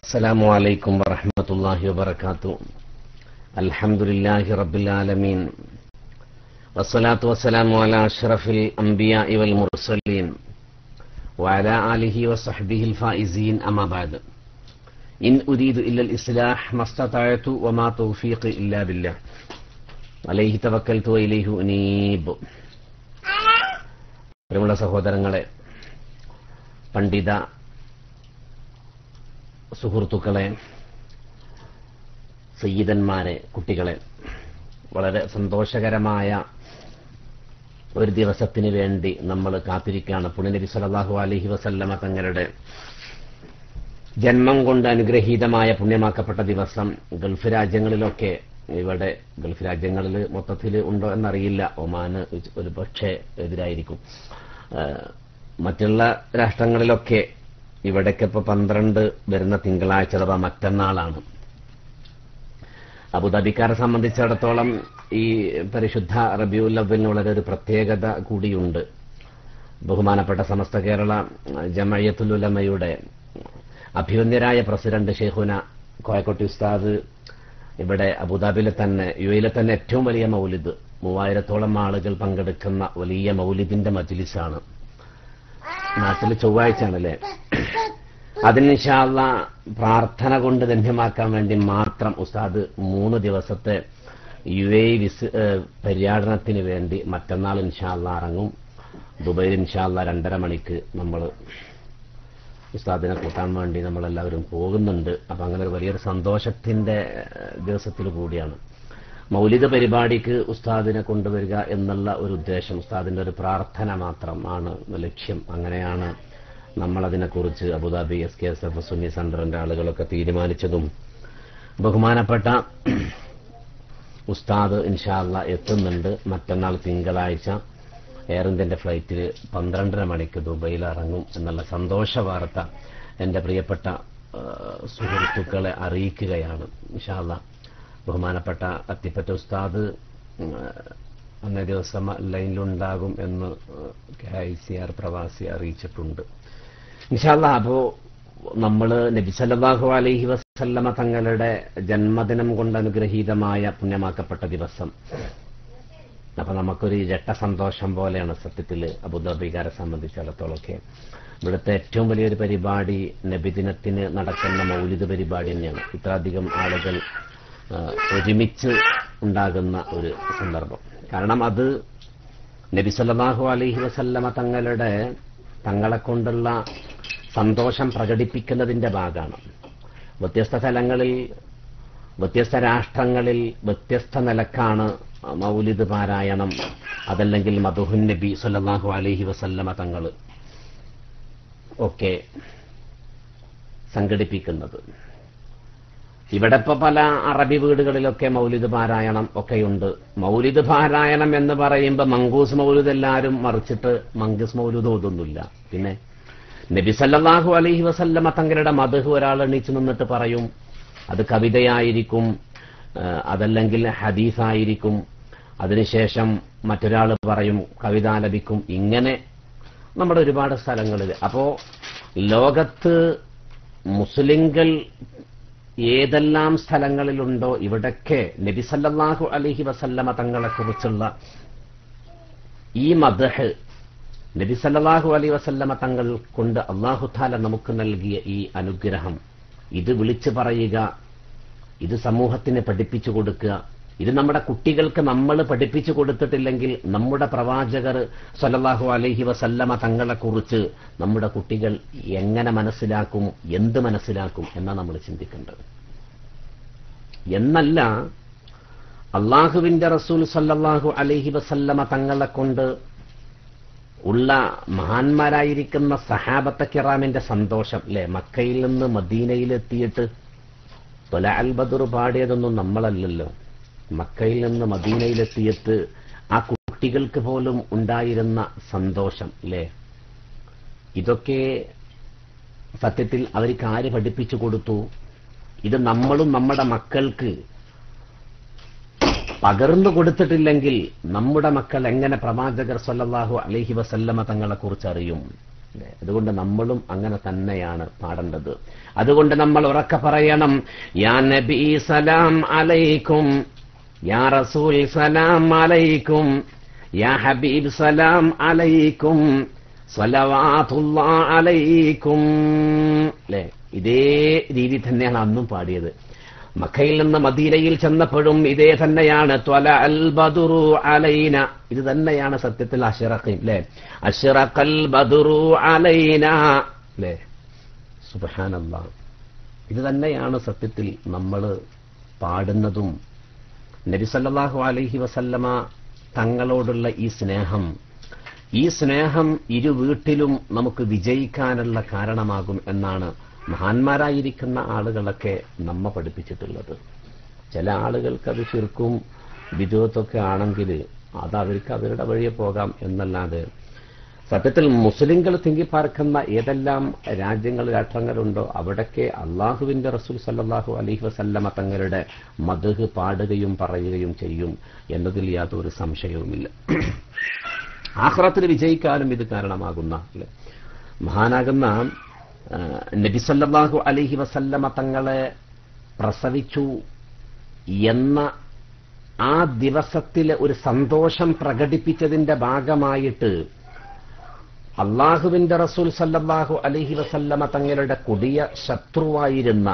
السلام عليكم ورحمة الله وبركاته الحمد لله رب العالمين والصلاة والسلام على أشرف الأنبياء والمرسلين وعلى آله وصحبه الفائزين أما بعد إن أريد إلا الإصلاح ما استطعت وما توفيقي إلا بالله عليه توكلت وإليه أنيب പ്രിയമുള്ള സഹോദരങ്ങളെ പണ്ഡിത സുഹൃത്തുക്കളെ സയ്യിദന്മാരെ കുട്ടികളെ വളരെ സന്തോഷകരമായ ഒരു ദിവസത്തിന് വേണ്ടി നമ്മൾ കാത്തിരിക്കുകയാണ് പുണ്യനബി സല്ലല്ലാഹു അലൈഹി വസല്ലമ തങ്ങളുടെ ജന്മം കൊണ്ട് അനുഗ്രഹീതമായ പുണ്യമാക്കപ്പെട്ട ദിവസം ഗൾഫ് രാജ്യങ്ങളിലൊക്കെ ഇവിടെ ഗൾഫ് രാജ്യങ്ങളിൽ മൊത്തത്തിൽ ഉണ്ടോ എന്നറിയില്ല ഒമാന് ഒരു പക്ഷേ എതിരായിരിക്കും മറ്റുള്ള രാഷ്ട്രങ്ങളിലൊക്കെ ഇവിടേക്ക് ഇപ്പൊ പന്ത്രണ്ട് വരുന്ന തിങ്കളാഴ്ച അഥവാ മറ്റന്നാളാണ് അബുദാബിക്കാരെ സംബന്ധിച്ചിടത്തോളം ഈ പരിശുദ്ധ റബിയുൽ അവലിന് വളരെ ഒരു പ്രത്യേകത കൂടിയുണ്ട് ബഹുമാനപ്പെട്ട സമസ്ത കേരള ജമയത്തുൽ ഉലമയുടെ അഭിവന്യരായ പ്രസിഡന്റ് ഷെയ്ഖുന കോയക്കോട്ടി ഉസ്താദ് ഇവിടെ അബുദാബിയിലെ തന്നെ യു എയിലെ തന്നെ ഏറ്റവും വലിയ മൗലിദ് മൂവായിരത്തോളം ആളുകൾ പങ്കെടുക്കുന്ന വലിയ മൗലിദിന്റെ മജ്ലിസാണ് നാട്ടിൽ ചൊവ്വാഴ്ചയാണല്ലേ അതിനിഷാള്ള പ്രാർത്ഥന കൊണ്ട് ധന്യമാക്കാൻ വേണ്ടി മാത്രം ഉസ്താദ് മൂന്ന് ദിവസത്തെ യു എ വിസ് പര്യാടനത്തിന് വേണ്ടി മറ്റന്നാൾ ഇൻഷാല്ല ഇറങ്ങും ദുബൈയിൽ ഇൻഷാല്ല രണ്ടര മണിക്ക് നമ്മൾ ഉസ്താദിനെ കൂട്ടാൻ വേണ്ടി നമ്മളെല്ലാവരും പോകുന്നുണ്ട് അപ്പൊ അങ്ങനെ ഒരു വലിയൊരു സന്തോഷത്തിന്റെ ദിവസത്തിൽ കൂടിയാണ് മൗലിക പരിപാടിക്ക് ഉസ്താദിനെ കൊണ്ടുവരിക എന്നുള്ള ഒരു ഉദ്ദേശം ഉസ്താദിന്റെ ഒരു പ്രാർത്ഥന മാത്രമാണ് ലക്ഷ്യം അങ്ങനെയാണ് നമ്മളതിനെക്കുറിച്ച് Abu Dhabi S K S F Sunni സെന്ററിന്റെ ആളുകളൊക്കെ തീരുമാനിച്ചതും ബഹുമാനപ്പെട്ട ഉസ്താദ് ഇൻഷാല്ല എത്തുന്നുണ്ട് മറ്റന്നാൾ തിങ്കളാഴ്ച എയർ ഇന്ത്യന്റെ ഫ്ലൈറ്റിൽ പന്ത്രണ്ടര മണിക്ക് ദുബൈയിൽ ഇറങ്ങും എന്നുള്ള സന്തോഷ വാർത്ത എന്റെ പ്രിയപ്പെട്ട സുഹൃത്തുക്കളെ അറിയിക്കുകയാണ് ഇൻഷാല്ല ബഹുമാനപ്പെട്ട അത്തിപ്പറ്റ ഉസ്താദ് അന്നേ ദിവസം ലൈനിലുണ്ടാകും എന്ന് കെ ഐ സി ആർ പ്രവാസി അറിയിച്ചിട്ടുണ്ട് ഇൻഷാല്ല അപ്പോ നമ്മള് നബി സല്ലല്ലാഹു അലൈഹി വസല്ലമ തങ്ങളുടെ ജന്മദിനം കൊണ്ട് അനുഗ്രഹീതമായ പുണ്യമാക്കപ്പെട്ട ദിവസം അപ്പൊ നമുക്കൊരു ഇരട്ട സന്തോഷം പോലെയാണ് സത്യത്തിൽ അബുദാബിക്കാരെ സംബന്ധിച്ചിടത്തോളമൊക്കെ ഇവിടുത്തെ ഏറ്റവും വലിയൊരു പരിപാടി നബിദിനത്തിന് നടക്കുന്ന മൗലിക പരിപാടി തന്നെയാണ് ഇത്രയധികം ആളുകൾ ഒരുമിച്ച് ഉണ്ടാകുന്ന ഒരു സന്ദർഭം കാരണം അത് നബി സല്ലല്ലാഹു അലൈഹി വസല്ലമ തങ്ങളുടെ തങ്ങളെ കൊണ്ടുള്ള സന്തോഷം പ്രകടിപ്പിക്കുന്നതിന്റെ ഭാഗമാണ് വ്യത്യസ്ത സ്ഥലങ്ങളിൽ വ്യത്യസ്ത രാഷ്ട്രങ്ങളിൽ വ്യത്യസ്ത നിലക്കാണ് മൗലിദ് പാരായണം അതല്ലെങ്കിൽ മധുഹുൻ നബി സല്ലല്ലാഹു അലൈഹി വസല്ലമ തങ്ങൾ ഒക്കെ സംഘടിപ്പിക്കുന്നത് ഇവിടെ ഇപ്പൊ പല അറബി വീടുകളിലൊക്കെ മൗലിദ് പാരായണം ഒക്കെയുണ്ട് മൗലിദ് പാരായണം എന്ന് പറയുമ്പോൾ മങ്കൂസ് മൗലിദ് എല്ലാവരും മറിച്ചിട്ട് മങ്കൂസ് മൗലിദ് ഓതൊന്നുമില്ല പിന്നെ നബി സല്ലല്ലാഹു അലൈഹി വസല്ലമ തങ്ങളുടെ മധു ഒരാൾ എണീച്ചു നിന്നിട്ട് പറയും അത് കവിതയായിരിക്കും അതല്ലെങ്കിൽ ഹദീസായിരിക്കും അതിനുശേഷം മറ്റൊരാൾ പറയും കവിത ലഭിക്കും ഇങ്ങനെ നമ്മുടെ ഒരുപാട് സ്ഥലങ്ങളിൽ അപ്പോ ലോകത്ത് മുസ്ലിങ്ങൾ ഏതെല്ലാം സ്ഥലങ്ങളിലുണ്ടോ ഇവിടൊക്കെ നബിസല്ലാഹു അലഹി വസല്ലമ തങ്ങളെ കുറിച്ചുള്ള ഈ മദഹ് നബിസല്ലാഹു അലൈ വസല്ലമ തങ്ങൾ കൊണ്ട് അള്ളാഹുത്താല നമുക്ക് നൽകിയ ഈ അനുഗ്രഹം ഇത് വിളിച്ചു പറയുക ഇത് സമൂഹത്തിന് പഠിപ്പിച്ചു കൊടുക്കുക ഇത് നമ്മുടെ കുട്ടികൾക്ക് നമ്മൾ പഠിപ്പിച്ചു കൊടുത്തിട്ടില്ലെങ്കിൽ നമ്മുടെ പ്രവാചകർ സല്ലല്ലാഹു അലൈഹി വസല്ലമ തങ്ങളെ കുറിച്ച് നമ്മുടെ കുട്ടികൾ എങ്ങനെ മനസ്സിലാക്കും എന്ത് മനസ്സിലാക്കും എന്നാണ് നമ്മൾ ചിന്തിക്കേണ്ടത് എന്നല്ല അള്ളാഹുവിന്റെ റസൂൽ സല്ലല്ലാഹു അലൈഹി വസല്ലമ തങ്ങളെ കൊണ്ട് ഉള്ള മഹാന്മാരായിരിക്കുന്ന സഹാബത്ത കിറാമിന്റെ സന്തോഷം അല്ലെ മക്കയിൽ നിന്ന് മദീനയിലെത്തിയിട്ട് തൊല അൽ ബദർ പാടിയതൊന്നും നമ്മളല്ലല്ലോ മക്കയിൽ നിന്ന് മദീനയിലെത്തിയിട്ട് ആ കുട്ടികൾക്ക് പോലും ഉണ്ടായിരുന്ന സന്തോഷം അല്ലേ ഇതൊക്കെ സത്യത്തിൽ അവർക്ക് ആര് പഠിപ്പിച്ചു കൊടുത്തു ഇത് നമ്മളും നമ്മുടെ മക്കൾക്ക് പകർന്നു കൊടുത്തിട്ടില്ലെങ്കിൽ നമ്മുടെ മക്കൾ എങ്ങനെ പ്രവാചകർ സല്ലല്ലാഹു അലൈഹി വസല്ലമ തങ്ങളെ കുറിച്ച് അറിയും അല്ലേ? അതുകൊണ്ട് നമ്മളും അങ്ങനെ തന്നെയാണ് പാടേണ്ടത് അതുകൊണ്ട് നമ്മൾ ഉറക്കെ പറയണം യാ നബി സലാം അലൈക്കും യാ റസൂൽ സലാം അലൈക്കും യാ ഹബീബ് സലാം അലൈക്കും സ്വലവാതുല്ലാ അലൈക്കും അല്ലേ ഇതേ രീതി തന്നെയാണ് അന്നും പാടിയത് മക്കയിൽ നിന്ന് മദീനയിൽ ചെന്നപ്പോഴും ഇതേ തന്നെയാണ് ത്വല അൽ ബദുറു അലൈന ഇത് തന്നെയാണ് സത്യത്തിൽ അഷിറഖീം അല്ലെ അഷിറഖൽ ബദുറു അലൈന അല്ലെ സുബഹാനല്ലാ ഇത് തന്നെയാണ് സത്യത്തിൽ നമ്മൾ പാടുന്നതും നബി സല്ലല്ലാഹു അലൈഹി വസല്ലമ തങ്ങളോടുള്ള ഈ സ്നേഹം ഈ സ്നേഹം ഇരു വീട്ടിലും നമുക്ക് വിജയിക്കാനുള്ള കാരണമാകും എന്നാണ് മഹാന്മാരായിരിക്കുന്ന ആളുകളൊക്കെ നമ്മ പഠിപ്പിച്ചിട്ടുള്ളത് ചില ആളുകൾക്ക് അത് ചുരുക്കും വിധവത്തൊക്കെ ആണെങ്കിൽ അത് അവർക്ക് അവരുടെ വഴിയെ പോകാം എന്നല്ലാതെ സത്യത്തിൽ മുസ്ലിങ്ങൾ തിങ്ങിപ്പാർക്കുന്ന ഏതെല്ലാം രാജ്യങ്ങൾ രാഷ്ട്രങ്ങളുണ്ടോ അവിടൊക്കെ അള്ളാഹുവിന്റെ റസൂൽ സല്ലല്ലാഹു അലൈഹി വസല്ലമ തങ്ങളുടെ മധുഹ് പാടുകയും പറയുകയും ചെയ്യും എന്നതിൽ യാതൊരു സംശയവുമില്ല ആഹ്റത്തിൽ വിജയിക്കാനും ഇത് കാരണമാകുന്ന അല്ലേ? മഹാനാകുന്ന ആ, നബി സല്ലല്ലാഹു അലൈഹി വസല്ലമ തങ്ങളെ പ്രസവിച്ചു എന്ന ആ ദിവസത്തിലെ ഒരു സന്തോഷം പ്രകടിപ്പിച്ചതിന്റെ ഭാഗമായിട്ട് അള്ളാഹുവിന്റെ റസൂൽ സല്ലല്ലാഹു അലൈഹി വസല്ലമ തങ്ങളുടെ കൊടിയ ശത്രുവായിരുന്ന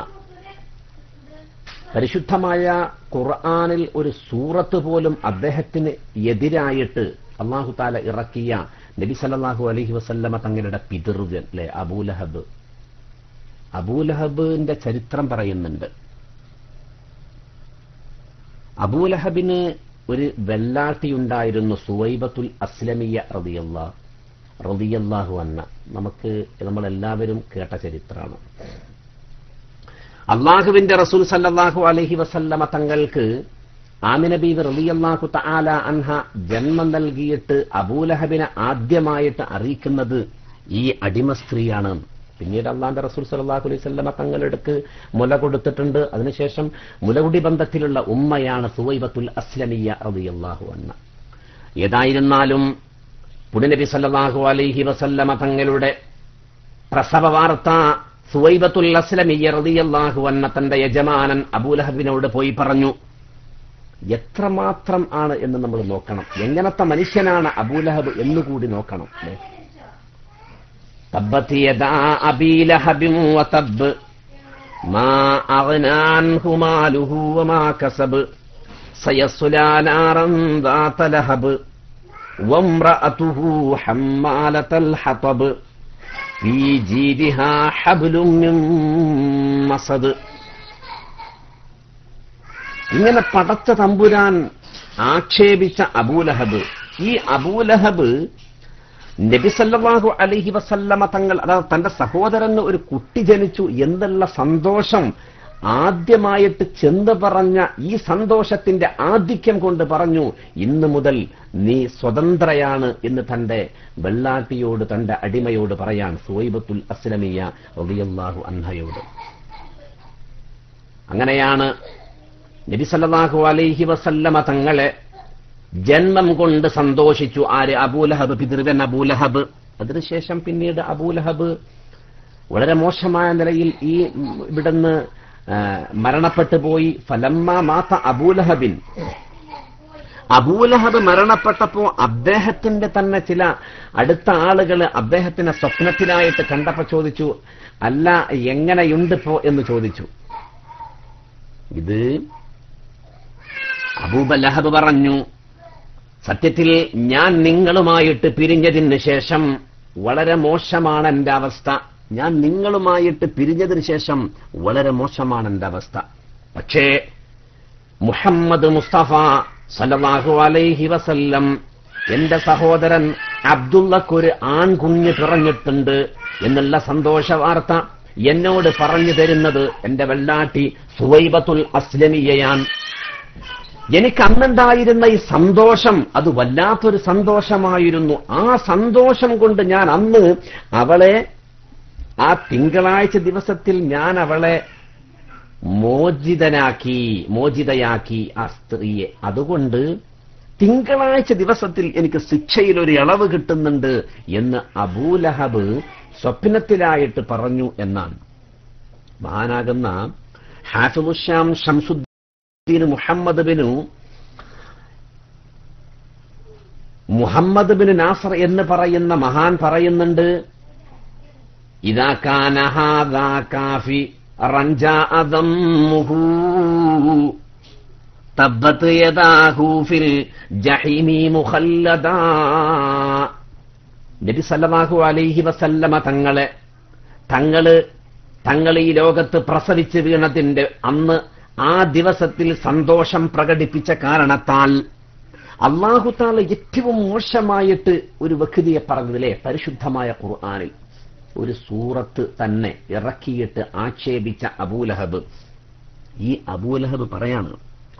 പരിശുദ്ധമായ ഖുർആനിൽ ഒരു സൂറത്ത് പോലും അദ്ദേഹത്തിന് എതിരായിട്ട് അള്ളാഹു താല ഇറക്കിയ നബി സല്ലല്ലാഹു അലൈഹി വസല്ലമ തങ്ങളുടെ പിതൃവൻ അല്ലെ അബൂലഹബ് അബൂലഹബിന്റെ ചരിത്രം പറയുന്നുണ്ട് അബൂലഹബിന് ഒരു വെള്ളാട്ടിയുണ്ടായിരുന്നു സുവൈബത്തുൽ അസ്ലമിയ റതിയല്ലാ റതിയല്ലാഹു അന്ന നമുക്ക് നമ്മളെല്ലാവരും കേട്ട ചരിത്രമാണ് അള്ളാഹുവിന്റെ റസൂൽ സല്ലല്ലാഹു അലൈഹി വസല്ലമ തങ്ങൾക്ക് ആമിന ബീവി റളിയല്ലാഹു തആല അൻഹ ജന്മം നൽകിയിട്ട് അബൂലഹബിനെ ആദ്യമായിട്ട് അറിയിക്കുന്നത് ഈ അടിമ സ്ത്രീയാണ് പിന്നീട് അള്ളാന്റെ റസൂൽ സല്ലല്ലാഹു അലൈഹി വസല്ലമ തങ്ങളെടുക്ക് മുല കൊടുത്തിട്ടുണ്ട് അതിനുശേഷം മുലകുടി ബന്ധത്തിലുള്ള ഉമ്മയാണ് സുവൈബത്തുൽ അസ്ലമിയ റളിയല്ലാഹു അൻഹ ഏതായിരുന്നാലും പുണ്യനബി സല്ലല്ലാഹു അലൈഹി വസല്ലമ തങ്ങളുടെ പ്രസവ വാർത്ത സുവൈബത്തുൽ അസ്ലമിയ റളിയല്ലാഹു അൻഹ തന്റെ യജമാനൻ അബൂലഹബിനോട് പോയി പറഞ്ഞു എത്രമാത്രം ആണ് എന്ന് നമ്മൾ നോക്കണം എങ്ങനത്തെ മനുഷ്യനാണ് അബൂലഹബ് എന്നുകൂടി നോക്കണം അല്ലേ തബ്ബത് യദാ അബീ ലഹബിൻ വതബ് മാ അഗ്നാ അൻഹു മാലുഹു വമാ കസബ് സയസ്ലാ നാറൻ ذات ലഹബ് وامرأته حمالة الحطب في جيدها حبل من مصد ഇങ്ങനെ പടച്ച തമ്പുരാൻ ആക്ഷേപിച്ച അബൂലഹബ് ഈ അബൂലഹബ് നബി സല്ലല്ലാഹു അലൈഹി വസല്ലമ തങ്ങൾ അതായത് തന്റെ സഹോദരന് ഒരു കുട്ടി ജനിച്ചു എന്നുള്ള സന്തോഷം ആദ്യമായിട്ട് ചെന്ന് പറഞ്ഞ ഈ സന്തോഷത്തിന്റെ ആധിക്യം കൊണ്ട് പറഞ്ഞു ഇന്ന് മുതൽ നീ സ്വതന്ത്രയാണ് എന്ന് തന്റെ വെള്ളാട്ടിയോട് തന്റെ അടിമയോട് പറയാൻ സുവൈബത്തുൽ അസ്ലമിയ റളിയല്ലാഹു അൻഹയോട് അങ്ങനെയാണ് നബി സല്ലല്ലാഹു അലൈഹി വസല്ലമ തങ്ങളെ ജന്മം കൊണ്ട് സന്തോഷിച്ചു ആര് അബൂലഹബ് പിതൃവൻ അബൂലഹബ് അതിനുശേഷം പിന്നീട് അബൂലഹബ് വളരെ മോശമായ നിലയിൽ ഈ ഉം, ഇവിടുന്ന് ആ, മരണപ്പെട്ടു പോയി ഫലമ്മ മാത്ത അബൂലഹബിൻ അബൂലഹബ് മരണപ്പെട്ടപ്പോ അദ്ദേഹത്തിന്റെ തന്നെ ചില അടുത്ത ആളുകൾ അദ്ദേഹത്തിനെ സ്വപ്നത്തിലായിട്ട് കണ്ടപ്പോ ചോദിച്ചു അല്ല എങ്ങനെയുണ്ട് പോ എന്ന് ചോദിച്ചു ഇത് അബൂബലഹബ് പറഞ്ഞു സത്യത്തിൽ ഞാൻ നിങ്ങളുമായിട്ട് പിരിഞ്ഞതിന് ശേഷം വളരെ മോശമാണ് എന്റെ അവസ്ഥ ഞാൻ നിങ്ങളുമായിട്ട് പിരിഞ്ഞതിന് ശേഷം വളരെ മോശമാണ് എന്റെ അവസ്ഥ പക്ഷേ മുഹമ്മദ് മുസ്തഫ സല്ലല്ലാഹു അലൈഹി വസല്ലം എന്റെ സഹോദരൻ അബ്ദുള്ളക്കൊരു ആൺകുഞ്ഞ് പിറഞ്ഞിട്ടുണ്ട് എന്നുള്ള സന്തോഷ വാർത്ത എന്നോട് പറഞ്ഞു തരുന്നത് എന്റെ വെള്ളാട്ടി സുവൈബത്തുൽ അസ്ലമിയയാൻ എനിക്ക് അന്നുണ്ടായിരുന്ന ഈ സന്തോഷം അത് വല്ലാത്തൊരു സന്തോഷമായിരുന്നു ആ സന്തോഷം കൊണ്ട് ഞാൻ അന്ന് അവളെ ആ തിങ്കളാഴ്ച ദിവസത്തിൽ ഞാൻ അവളെ മോചിതനാക്കി മോചിതയാക്കി ആ സ്ത്രീയെ അതുകൊണ്ട് തിങ്കളാഴ്ച ദിവസത്തിൽ എനിക്ക് ശിക്ഷയിൽ ഒരു ഇളവ് കിട്ടുന്നുണ്ട് എന്ന് അബൂലഹബ് സ്വപ്നത്തിലായിട്ട് പറഞ്ഞു എന്നാണ് മഹാനാകുന്ന ഹാഫിമുഷാം ഷംസുദ്ദീൻ മുഹമ്മദ് ബിനു മുഹമ്മദ് ബിൻ നാസർ എന്ന് പറയുന്ന മഹാൻ പറയുന്നുണ്ട് ഇതാ കാന ഹാദാ കാഫി റഞ്ചാ അദമ്മുഹു തബ്ബത്ത് യദാഹു ഫിൽ ജഹീമി മുഖല്ലദാ നബി സല്ലല്ലാഹു അലൈഹി വസല്ലമ തങ്ങളെ തങ്ങള് തങ്ങൾ ഈ ലോകത്ത് പ്രസവിച്ച് വീണതിന്റെ അന്ന് ആ ദിവസത്തിൽ സന്തോഷം പ്രകടിപ്പിച്ച കാരണത്താൽ അള്ളാഹുത്താല ഏറ്റവും മോശമായിട്ട് ഒരു വ്യക്തിയെ പറഞ്ഞതിലെ പരിശുദ്ധമായ ഖുർആാനിൽ ഒരു സൂറത്ത് തന്നെ ഇറക്കിയിട്ട് ആക്ഷേപിച്ച അബൂലഹബ് ഈ അബൂലഹബ് പറയാണ്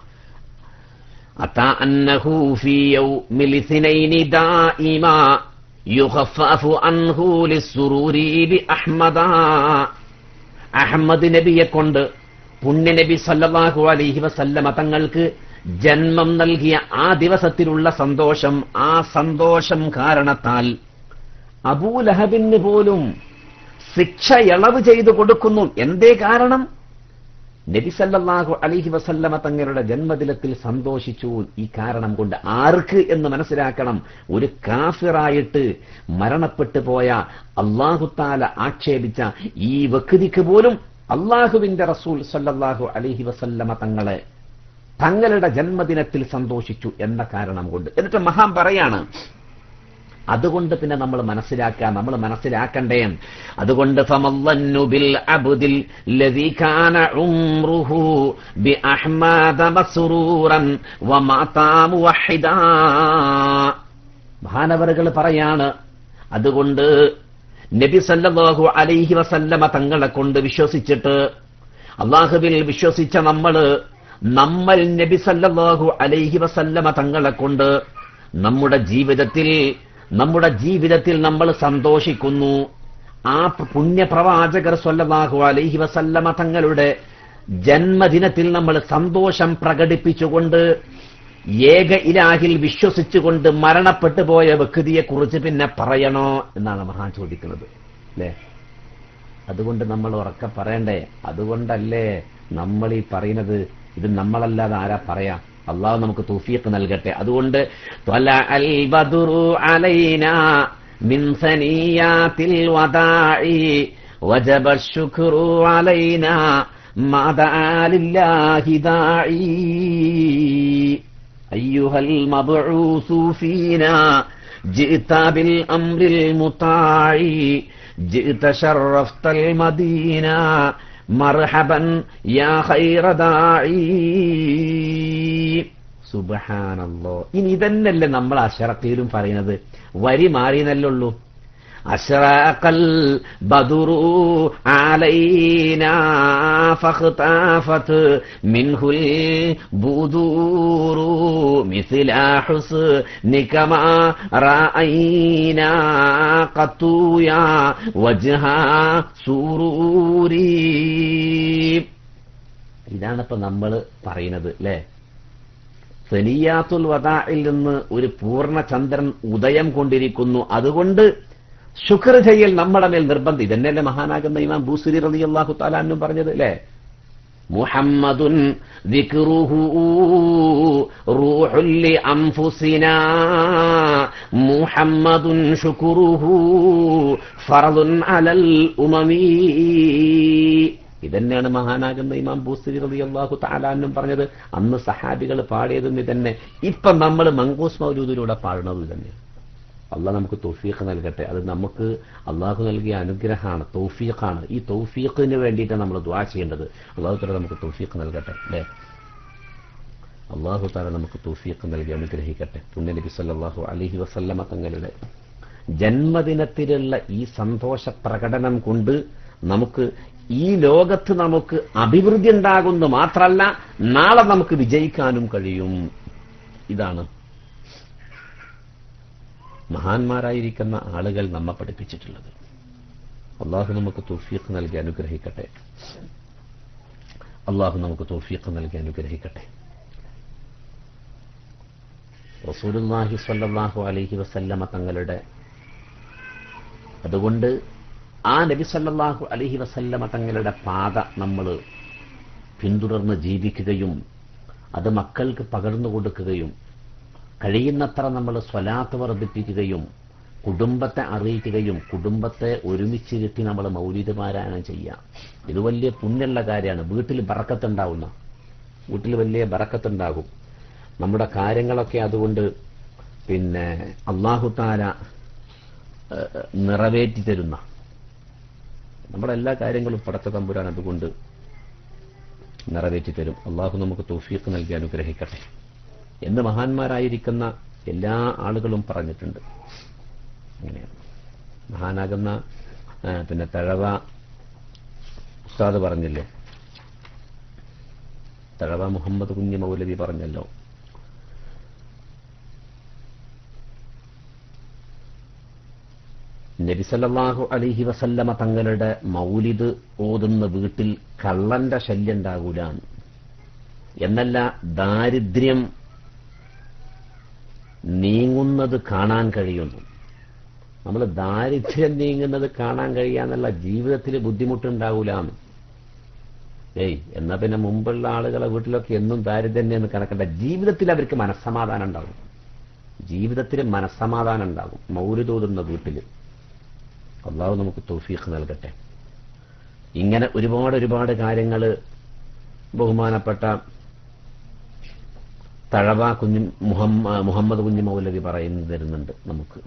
أتى أنه في يوم الاثنين دائما يخفف عنه للسرور بأحمدا അഹമ്മദ് നബിയെ കൊണ്ട് പുണ്യ നബി സല്ലല്ലാഹു അലൈഹി വസല്ലമ തങ്ങൾക്ക് ജന്മം നൽകിയ ആ ദിവസത്തിലുള്ള സന്തോഷം ആ സന്തോഷം കാരണത്താൽ അബൂലഹബിന് പോലും ശിക്ഷ ഇളവ് ചെയ്തു കൊടുക്കുന്നു എന്തേ കാരണം നബി സല്ലല്ലാഹു അലൈഹി വസല്ലമ തങ്ങളുടെ ജന്മദിനത്തിൽ സന്തോഷിച്ചു ഈ കാരണം കൊണ്ട് ആർക്ക് എന്ന് മനസ്സിലാക്കണം ഒരു കാഫിറായിട്ട് മരണപ്പെട്ടു പോയ അള്ളാഹുത്താല ആക്ഷേപിച്ച ഈ വ്യക്തിക്ക് പോലും അള്ളാഹുവിന്റെ റസൂൽ സല്ലല്ലാഹു അലൈഹി വസല്ലമ തങ്ങളെ തങ്ങളുടെ ജന്മദിനത്തിൽ സന്തോഷിച്ചു എന്ന കാരണം കൊണ്ട് എന്നിട്ട് മഹാൻ പറയാണ് അതുകൊണ്ട് പിന്നെ നമ്മൾ മനസ്സിലാക്കുക നമ്മൾ മനസ്സിലാക്കണ്ടേ അതുകൊണ്ട് ഫമല്ലന്നു ബിൽ അബ്ദിൽ ലദീ കാന ഉംറുഹു ബി അഹ്മദ മസ്റൂറൻ വമാതാ മുവഹിദാ മഹാനവറുകൾ പറയാണ് അതുകൊണ്ട് നബി സല്ലല്ലാഹു അലൈഹി വസല്ലമ തങ്ങളെ കൊണ്ട് വിശ്വസിച്ചിട്ട് അള്ളാഹുവിൽ വിശ്വസിച്ച നമ്മള് നമ്മൾ നബി സല്ലല്ലാഹു അലൈഹി വസല്ലമ തങ്ങളെ കൊണ്ട് നമ്മുടെ ജീവിതത്തിൽ നമ്മുടെ ജീവിതത്തിൽ നമ്മൾ സന്തോഷിക്കുന്നു ആ പുണ്യപ്രവാചകർ സ്വല്ലല്ലാഹു അലൈഹി വസല്ലമ തങ്ങളുടെ ജന്മദിനത്തിൽ നമ്മൾ സന്തോഷം പ്രകടിപ്പിച്ചുകൊണ്ട് ഏക ഇലാഹിൽ വിശ്വസിച്ചുകൊണ്ട് മരണപ്പെട്ടു പോയ വ്യക്തിയെ കുറിച്ച് പിന്നെ പറയണോ എന്നാണ് മഹാൻ ചോദിക്കുന്നത് അല്ലേ അതുകൊണ്ട് നമ്മൾ ഉറക്കെ പറയണ്ടേ അതുകൊണ്ടല്ലേ നമ്മൾ ഈ പറയുന്നത് ഇത് നമ്മളല്ലാതെ ആരാ പറയാ അള്ളാഹു നമുക്ക് തൗഫീഖ് നൽകട്ടെ അതുകൊണ്ട് ത്വലഅൽ ബദ്റു അലൈനാ മിൻ സനിയാത്തിൽ വദാഇ വജബ الشكر علينا ما دعا لله داعي أيها المبعوث فينا جئت بالأمر المطاع جئت شرفت المدينة مرحبا يا خير داعي സുബഹാനല്ലോ ഇനി ഇതന്നല്ലേ നമ്മൾ അഷറക്കയിലും പറയുന്നത് വരി മാറിയെന്നല്ലുള്ളൂ അഷറക്കൽ ബദുറു ആലൈനാ ഫഖ്താഫത് മിൻഹുൽ ബുദൂറു മിസ്ല ഹുസ്നിക മാ റഅയ്നാ ഖത്തുയാ വജ്ഹ സൂറൂരി ഇതാണിപ്പോ നമ്മൾ പറയുന്നത് അല്ലേ സനിയാത്തുൽ വദായിൽ നിന്ന് ഒരു പൂർണ്ണ ചന്ദ്രൻ ഉദയം കൊണ്ടിരിക്കുന്നു അതുകൊണ്ട് ശുക്ർ ചെയ്യൽ നമ്മുടെ മേൽ നിർബന്ധം ഇതന്നെയല്ലേ മഹാനാകുന്ന ഇമാം ബൂസുരി റതി അള്ളാഹു താലാനും പറഞ്ഞത് അല്ലേ മുഹമ്മദുൻ ذكره روح لأنفسنا محمد شكره فرض على الأمم ഇതന്നെയാണ് മഹാനാകുന്ന ഇമാം ബൂസ്തി റബി അള്ളാഹു താലാനും പറഞ്ഞത് അന്ന് സഹാബികൾ പാടിയതും ഇതന്നെ ഇപ്പൊ നമ്മൾ മങ്കൂസ് മൗലൂദിലൂടെ പാടുന്നത് തന്നെ അള്ളാഹ് നമുക്ക് തൗഫീഖ് നൽകട്ടെ അത് നമുക്ക് അള്ളാഹു നൽകിയ അനുഗ്രഹമാണ് തൗഫീഖാണ് ഈ തൗഫീഖിന് വേണ്ടിയിട്ടാണ് നമ്മൾ ദ്വാ ചെയ്യേണ്ടത് അള്ളാഹു താല നമുക്ക് തൗഫീഖ് നൽകട്ടെ അല്ലേ അള്ളാഹു താല നമുക്ക് തൗഫീഖ് നൽകി അനുഗ്രഹിക്കട്ടെ പുണ്യ നബി സല്ലല്ലാഹു അലൈഹി വസല്ലമ തങ്ങളുടെ ജന്മദിനത്തിലുള്ള ഈ സന്തോഷ പ്രകടനം കൊണ്ട് നമുക്ക് ഈ ലോകത്ത് നമുക്ക് അഭിവൃദ്ധി ഉണ്ടാകുന്നു മാത്രമല്ല നാളെ നമുക്ക് വിജയിക്കാനും കഴിയും ഇതാണ് മഹാന്മാരായിരിക്കുന്ന ആളുകൾ നമ്മെ പഠിപ്പിച്ചിട്ടുള്ളത് അള്ളാഹു നമുക്ക് തൗഫീഖ് നൽകി അനുഗ്രഹിക്കട്ടെ അള്ളാഹു നമുക്ക് തൗഫീഖ് നൽകി അനുഗ്രഹിക്കട്ടെ റസൂലുല്ലാഹി സ്വല്ലല്ലാഹു അലൈഹി വസല്ലമ തങ്ങളുടെ അതുകൊണ്ട് ആ നബി സല്ലല്ലാഹു അലൈഹി വസല്ലമ തങ്ങളുടെ പാത നമ്മൾ പിന്തുടർന്ന് ജീവിക്കുകയും അത് മക്കൾക്ക് പകർന്നു കൊടുക്കുകയും കഴിയുന്നത്ര നമ്മൾ സ്വലാത്ത് വർദ്ധിപ്പിക്കുകയും കുടുംബത്തെ അറിയിക്കുകയും കുടുംബത്തെ ഒരുമിച്ചിരുത്തി നമ്മൾ മൗലിക പാരായണം ചെയ്യാം ഇത് വലിയ പുണ്യമുള്ള കാര്യമാണ് വീട്ടിൽ ബറക്കത്തുണ്ടാവുന്ന വീട്ടിൽ വലിയ ബറക്കത്തുണ്ടാകും നമ്മുടെ കാര്യങ്ങളൊക്കെ അതുകൊണ്ട് പിന്നെ അള്ളാഹുത്താല ഏഹ്, നിറവേറ്റി തരുന്ന നമ്മുടെ എല്ലാ കാര്യങ്ങളും പടച്ച തമ്പുരാൻ അതുകൊണ്ട് നിറവേറ്റി തരും അള്ളാഹു നമുക്ക് തൗഫീഖ് നൽകി അനുഗ്രഹിക്കട്ടെ എന്ന് മഹാന്മാരായിരിക്കുന്ന എല്ലാ ആളുകളും പറഞ്ഞിട്ടുണ്ട് അങ്ങനെയാണ് മഹാനാകുന്ന ആ, പിന്നെ തഴവ ഉസ്താദ് പറഞ്ഞില്ലേ തഴവ മുഹമ്മദ് കുഞ്ഞ് മൗലവി പറഞ്ഞല്ലോ നബിസല്ലാഹു അലിഹി വസല്ലമ തങ്ങളുടെ മൗലിദ് ഓതുന്ന വീട്ടിൽ കള്ളന്റെ ശല്യം ഉണ്ടാകൂല എന്നല്ല ദാരിദ്ര്യം നീങ്ങുന്നത് കാണാൻ കഴിയുന്നു നമ്മൾ ദാരിദ്ര്യം നീങ്ങുന്നത് കാണാൻ കഴിയാന്നല്ല ജീവിതത്തിൽ ബുദ്ധിമുട്ടുണ്ടാവൂലാന്ന് ഏയ് എന്നാ പിന്നെ മുമ്പുള്ള ആളുകളെ വീട്ടിലൊക്കെ എന്നും ദാരിദ്ര്യം എന്ന് കണക്കണ്ട ജീവിതത്തിൽ അവർക്ക് മനസ്സമാധാനം ഉണ്ടാകും ജീവിതത്തിൽ മനസ്സമാധാനം ഉണ്ടാകും മൗരുതോതുന്ന വീട്ടിൽ അള്ളാഹു നമുക്ക് തൗഫീഖ് നൽകട്ടെ ഇങ്ങനെ ഒരുപാട് ഒരുപാട് കാര്യങ്ങൾ ബഹുമാനപ്പെട്ട തഴവ കുഞ്ഞു മുഹമ്മ മുഹമ്മദ് കുഞ്ഞു മൗലവി പറയുന്നു തരുന്നുണ്ട് നമുക്ക്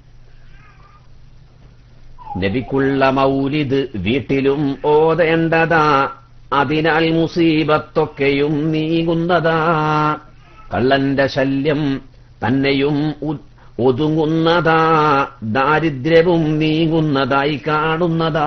നബിക്കുള്ള മൗലിദ് വീട്ടിലും ഓതേണ്ടതാ അതിനാൽ മുസീബത്തൊക്കെയും നീങ്ങുന്നതാ കള്ളന്റെ ശല്യം തന്നെയും ഉ- ഒതുങ്ങുന്നതാ ദാരിദ്ര്യവും നീങ്ങുന്നതായി കാണുന്നതാ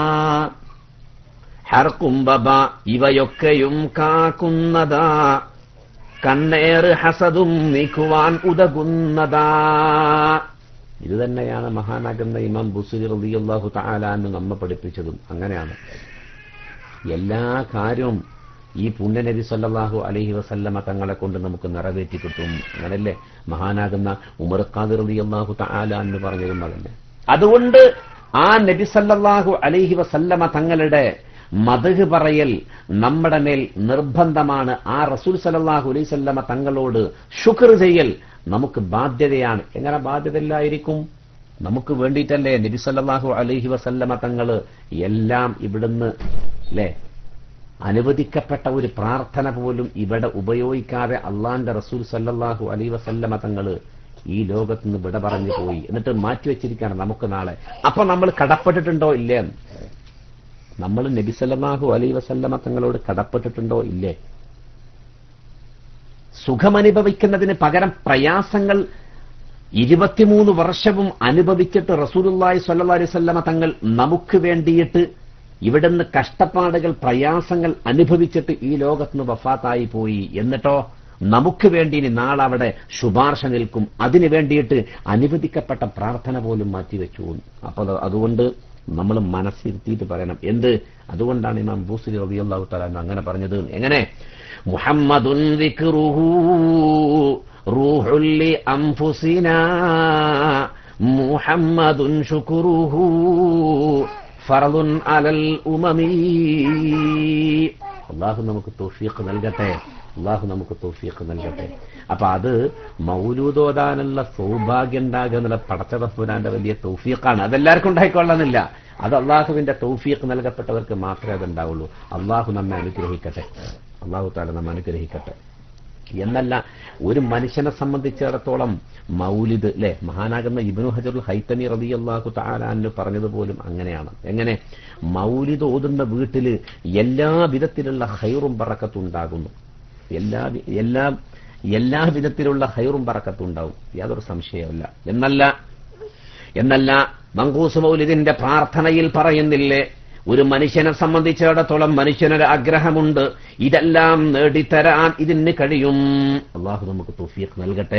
ഹർക്കുംബബ ഇവയൊക്കെയും കാക്കുന്നതാ കണ്ണേറ് ഹസതും നീക്കുവാൻ ഉതകുന്നതാ ഇത് തന്നെയാണ് മഹാനാകുന്ന ഇമാം ബുസുരി റളിയല്ലാഹു തആലാന്ന് നമ്മെ പഠിപ്പിച്ചതും അങ്ങനെയാണ് എല്ലാ കാര്യവും ഈ പുണ്യനബി സല്ലല്ലാഹു അലൈഹി വസല്ലമ തങ്ങളെ കൊണ്ട് നമുക്ക് നിറവേറ്റി കിട്ടും അങ്ങനല്ലേ മഹാനാകുന്ന ഉമർ ഖാദിർ റളിയല്ലാഹു തആല എന്ന് പറഞ്ഞതും അതന്നെ അതുകൊണ്ട് ആ നബി സല്ലല്ലാഹു അലൈഹി വസല്ലമ തങ്ങളുടെ മതഹ് പറയൽ നമ്മുടെ മേൽ നിർബന്ധമാണ് ആ റസൂൽ സല്ലല്ലാഹു അലൈഹി വസല്ലമ തങ്ങളോട് ശുക്ർ ചെയ്യൽ നമുക്ക് ബാധ്യതയാണ് എങ്ങനെ ബാധ്യതയില്ലായിരിക്കും നമുക്ക് വേണ്ടിയിട്ടല്ലേ നബി സല്ലല്ലാഹു അലൈഹി വസല്ലമ തങ്ങള് എല്ലാം ഇവിടുന്ന് അല്ലേ അനുവദിക്കപ്പെട്ട ഒരു പ്രാർത്ഥന പോലും ഇവിടെ ഉപയോഗിക്കാതെ അള്ളാന്റെ റസൂൽ സല്ലല്ലാഹു അലൈഹി വസല്ലമ തങ്ങള് ഈ ലോകത്ത് നിന്ന് വിട പറഞ്ഞു പോയി എന്നിട്ട് മാറ്റിവെച്ചിരിക്കുകയാണ് നമുക്ക് നാളെ അപ്പൊ നമ്മൾ കടപ്പെട്ടിട്ടുണ്ടോ ഇല്ലേ നമ്മൾ നബി സല്ലല്ലാഹു അലൈഹി വസല്ലമ തങ്ങളോട് കടപ്പെട്ടിട്ടുണ്ടോ ഇല്ലേ സുഖമനുഭവിക്കുന്നതിന് പകരം പ്രയാസങ്ങൾ ഇരുപത്തിമൂന്ന് വർഷവും അനുഭവിച്ചിട്ട് റസൂലുള്ളാഹി സ്വല്ലല്ലാഹി അലൈഹി വസല്ലമ തങ്ങൾ നമുക്ക് വേണ്ടിയിട്ട് ഇവിടുന്ന് കഷ്ടപ്പാടുകൾ പ്രയാസങ്ങൾ അനുഭവിച്ചിട്ട് ഈ ലോകത്തുനിന്ന് വഫാത്തായി പോയി എന്നിട്ടോ നമുക്ക് വേണ്ടി ഇനി നാളെ അവിടെ ശുപാർശ നിൽക്കും അതിനു വേണ്ടിയിട്ട് അനുവദിക്കപ്പെട്ട പ്രാർത്ഥന പോലും മാറ്റിവെച്ചു അപ്പൊ അത് അതുകൊണ്ട് നമ്മൾ മനസ്സിരുത്തിയിട്ട് പറയണം എന്ത് അതുകൊണ്ടാണ് ഇമാം ബൂസരി റളിയല്ലാഹു തആല അങ്ങനെ പറഞ്ഞത് എങ്ങനെ മുഹമ്മദുൻ ദിക്റുഹു റൂഹുൽ ലി അൻഫുസിനാ മുഹമ്മദുൻ ശുക്റുഹു ഫറദുൻ അലൽ ഉമമീ അള്ളാഹു നമുക്ക് തൗഫീഖ് നൽകട്ടെ അള്ളാഹു നമുക്ക് തൗഫീഖ് നൽകട്ടെ അപ്പൊ അത് മൗലൂദോദാനുള്ള സൗഭാഗ്യം ഉണ്ടാകുക എന്നുള്ള പടച്ചതപ്പുരാന്റെ വലിയ തൗഫീഖാണ് അതെല്ലാവർക്കും ഉണ്ടായിക്കൊള്ളുന്നില്ല അത് അള്ളാഹുവിന്റെ തൗഫീഖ് നൽകപ്പെട്ടവർക്ക് മാത്രമേ അത് ഉണ്ടാവുള്ളൂ അള്ളാഹു നമ്മെ അനുഗ്രഹിക്കട്ടെ അള്ളാഹു താല നമ്മെ അനുഗ്രഹിക്കട്ടെ എന്നല്ല ഒരു മനുഷ്യനെ സംബന്ധിച്ചിടത്തോളം മൗലിദ് അല്ലെ മഹാനാകുന്ന ഇബ്നു ഹജറുൽ ഹൈത്തമി റബി അള്ളാഹു താലാന്ന് പറഞ്ഞതുപോലും അങ്ങനെയാണ് എങ്ങനെ മൗലിദ് ഓതുന്ന വീട്ടിൽ എല്ലാ വിധത്തിലുള്ള ഹൈറും പറക്കത്തും ഉണ്ടാകുന്നു എല്ലാ വി- എല്ലാ എല്ലാ വിധത്തിലുള്ള ഹൈറും പറക്കത്തും ഉണ്ടാവും യാതൊരു സംശയമല്ല എന്നല്ല എന്നല്ല മങ്കൂസ് മൗലിദിന്റെ പ്രാർത്ഥനയിൽ പറയുന്നില്ലേ ഒരു മനുഷ്യനെ സംബന്ധിച്ചിടത്തോളം മനുഷ്യനൊരു ആഗ്രഹമുണ്ട് ഇതെല്ലാം നേടിത്തരാൻ ഇതിന് കഴിയും അള്ളാഹു നമുക്ക് തൗഫീഖ് നൽകട്ടെ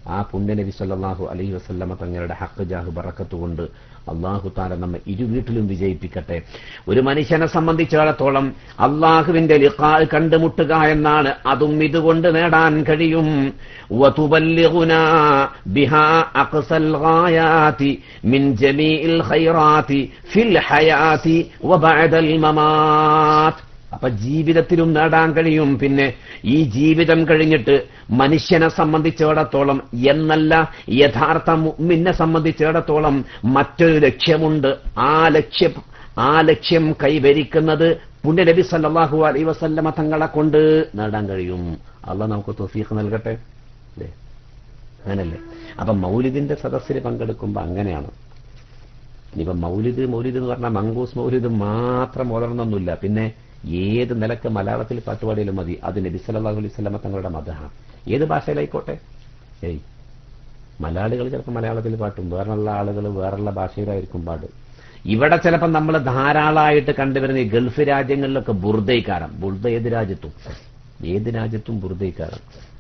ആ പുണ്യ നബി സല്ലല്ലാഹു അലൈഹി വസല്ലമ തങ്ങളുടെ ഹക്ക് ജാഹ് ബറക്കത്ത് കൊണ്ട് അള്ളാഹു താല നമ്മെ ഇരു വീട്ടിലും വിജയിപ്പിക്കട്ടെ ഒരു മനുഷ്യനെ സംബന്ധിച്ചിടത്തോളം അള്ളാഹുവിന്റെ ലിഖാ കണ്ടുമുട്ടുക എന്നാണ് അതും ഇതുകൊണ്ട് നേടാൻ കഴിയും وتبلغنا بها أقصى الغايات من جميع الخيرات في الحياة وبعد الممات അപ്പൊ ജീവിതത്തിലും നേടാൻ കഴിയും പിന്നെ ഈ ജീവിതം കഴിഞ്ഞിട്ട് മനുഷ്യനെ സംബന്ധിച്ചിടത്തോളം എന്നല്ല യഥാർത്ഥ മുഅ്മിനെ സംബന്ധിച്ചിടത്തോളം മറ്റൊരു ലക്ഷ്യമുണ്ട് ആ ലക്ഷ്യം ആ ലക്ഷ്യം കൈവരിക്കുന്നത് പുണ്യ നബി സല്ലല്ലാഹു അലൈഹി വസല്ലമ തങ്ങളെ കൊണ്ട് നേടാൻ കഴിയും അള്ളാഹ് നമുക്ക് തൊഫീഖ് നൽകട്ടെ അല്ലേ അങ്ങനല്ലേ അപ്പൊ മൗലിദിന്റെ സദസ്സിൽ പങ്കെടുക്കുമ്പോ അങ്ങനെയാണ് ഇനിയിപ്പോ മൗലിദ് മൗലിദ് എന്ന് പറഞ്ഞാൽ മങ്കൂസ് മൗലിദ് മാത്രം ഓതണമെന്നൊന്നുമില്ല പിന്നെ ഏത് നിലക്ക് മലയാളത്തിൽ പാട്ടുപാടിയാലും മതി അത് നബി സല്ലല്ലാഹു അലൈഹി വസല്ലമ തങ്ങളുടെ മതമാണ് ഏത് ഭാഷയിലായിക്കോട്ടെ ഏയ് മലയാളികൾ ചിലപ്പോൾ മലയാളത്തിൽ പാട്ടും വേറെയുള്ള ആളുകൾ വേറെയുള്ള ഭാഷയിലായിരിക്കും പാട് ഇവിടെ ചിലപ്പോൾ നമ്മൾ ധാരാളമായിട്ട് കണ്ടുവരുന്ന ഈ ഗൾഫ് രാജ്യങ്ങളിലൊക്കെ ബുർദയിക്കാരം ബുർദ ഏത് രാജ്യത്തും ഏത് രാജ്യത്തും ബുർദയിക്കാരം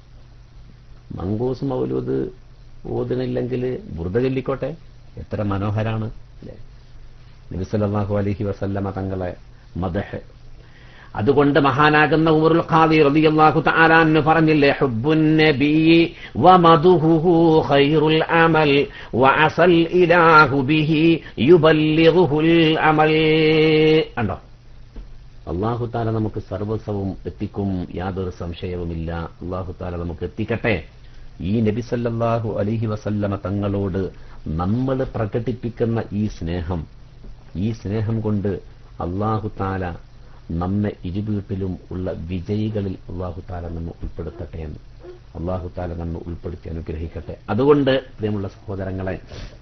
മങ്കൂസ് മൗലൂദ് ഓതുന്നില്ലെങ്കിൽ ബുർദ ചൊല്ലിക്കോട്ടെ എത്ര മനോഹരാണ് അല്ലേ നബി സല്ലല്ലാഹു അലൈഹി വസല്ലമ തങ്ങളെ മദഹ് അതുകൊണ്ട് മഹാനാകുന്ന ഉമറുൽ ഖാദി റളിയല്ലാഹു തആല അൻഹു പറഞ്ഞില്ലേ ഹുബ്ബുൻ നബി വമദുഹു ഖൈറുൽ അമൽ വഅസൽ ഇലാഹു ബിഹി യുബല്ലിഗുൽ അമൽ കണ്ടോ അള്ളാഹു താല നമുക്ക് സർവസ്വവും എത്തിക്കും യാതൊരു സംശയവുമില്ല അള്ളാഹു താല നമുക്ക് എത്തിക്കട്ടെ ഈ നബി സല്ലല്ലാഹു അലൈഹി വസല്ലമ തങ്ങളോട് നമ്മൾ പ്രകടിപ്പിക്കുന്ന ഈ സ്നേഹം ഈ സ്നേഹം കൊണ്ട് അള്ളാഹു താല നമ്മെ ഇരുവീട്ടിലും ഉള്ള വിജയികളിൽ അള്ളാഹു താല നമ്മെ ഉൾപ്പെടുത്തട്ടെ എന്ന് അള്ളാഹു താല നമ്മെ ഉൾപ്പെടുത്തി അനുഗ്രഹിക്കട്ടെ അതുകൊണ്ട് പ്രിയമുള്ള സഹോദരങ്ങളെ